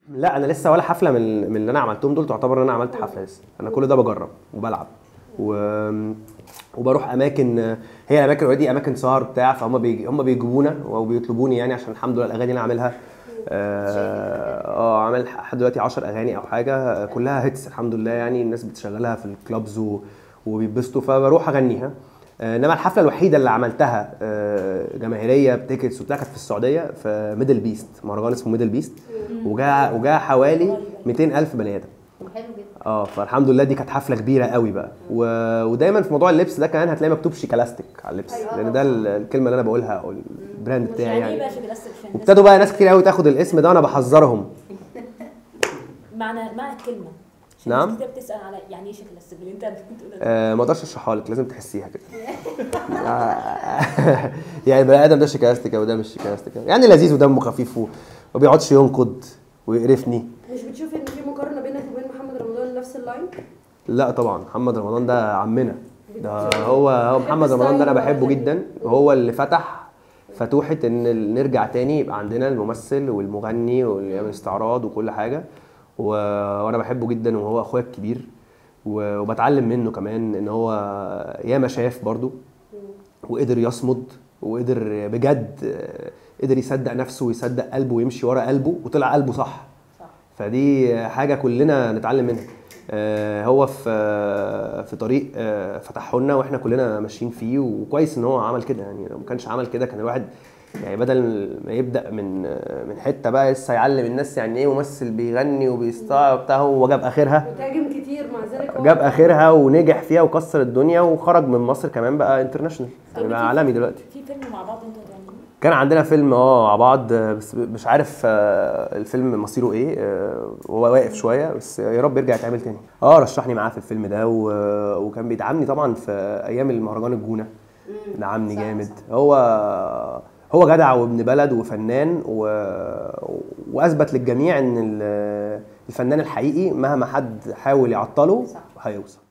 لا انا لسه ولا حفله من من اللي انا عملتهم دول تعتبر ان انا عملت حفله لسه انا كل ده بجرب وبلعب و... وبروح اماكن هي الاماكن اوريدي اماكن سهر بتاع فهم بيجي هم بيجيبونا وبيطلبوني يعني عشان الحمد لله الاغاني اللي انا عاملها اه آه، عامل لحد دلوقتي 10 اغاني او حاجه آه، كلها هيتس الحمد لله يعني الناس بتشغلها في الكلابز و... وبيتبسطوا فبروح اغنيها آه، انما الحفله الوحيده اللي عملتها آه، جماهيريه بتيكتس وبتاع كانت في السعوديه في ميدل بيست مهرجان اسمه ميدل بيست وجا وجا حوالي 200 الف بني ادم حلو جدا اه فالحمد لله دي كانت حفله كبيره قوي بقى و... ودايما في موضوع اللبس ده كمان هتلاقي مكتوب شيكالاستيك على اللبس لان ده ال- الكلمه اللي انا بقولها او البراند بتاعي يعني ايه يعني بقى شيكلاستيك عشان الناس- وابتدوا بقى ناس كتير قوي تاخد الاسم ده وانا بحذرهم معنى معنى الكلمه عشان نعم. ناس كتير بتسال على يعني ايه شيكلاستيك اللي انت بتقول ده آه ما اقدرش اشرحها لك لازم تحسيها كده آه، يعني البني ادم ده شيكالاستيك وده مش شيكالاستيك يعني لذيذ ودمه خفيف و- وما بيقعدش ينقد ويقرفني مش بتشوف ان في مقارنه بينك وبين محمد رمضان نفس اللاين لا طبعا محمد رمضان ده عمنا ده هو هو محمد رمضان ده انا بحبه جدا وهو اللي فتح فتوحة ان ال- نرجع تاني يبقى عندنا الممثل والمغني واللي يعمل استعراض وكل حاجة و... وانا بحبه جدا وهو اخويا الكبير و... وبتعلم منه كمان ان هو ياما شاف برضو وقدر يصمد وقدر بجد آه، قدر يصدق نفسه ويصدق قلبه ويمشي ورا قلبه وطلع قلبه صح صح فدي حاجه كلنا نتعلم منها آه، هو في آه، في طريق آه، فتحه لنا واحنا كلنا ماشيين فيه وكويس ان هو عمل كده يعني لو ما كانش عمل كده كان الواحد يعني بدل ما يبدا من آه، من حته بقى لسه يعلم الناس يعني ايه ممثل بيغني وبيستعر وبتاع هو جاب اخرها وتهاجم كتير مع ذلك هو جاب اخرها ونجح فيها وكسر الدنيا وخرج من مصر كمان بقى انترناشونال طب بقى في- عالمي دلوقتي في فيلم مع بعض انتوا هتعملوه كان عندنا فيلم اه مع بعض آه، بس مش عارف آه، الفيلم مصيره ايه آه، وهو واقف شويه بس يا رب يرجع يتعمل تاني اه رشحني معاه في الفيلم ده و... وكان بيدعمني طبعا في ايام المهرجان الجونه دعمني صح، جامد صح. هو هو جدع وابن بلد وفنان و... واثبت للجميع ان ال- الفنان الحقيقي مهما حد حاول يعطله صح. هيوصل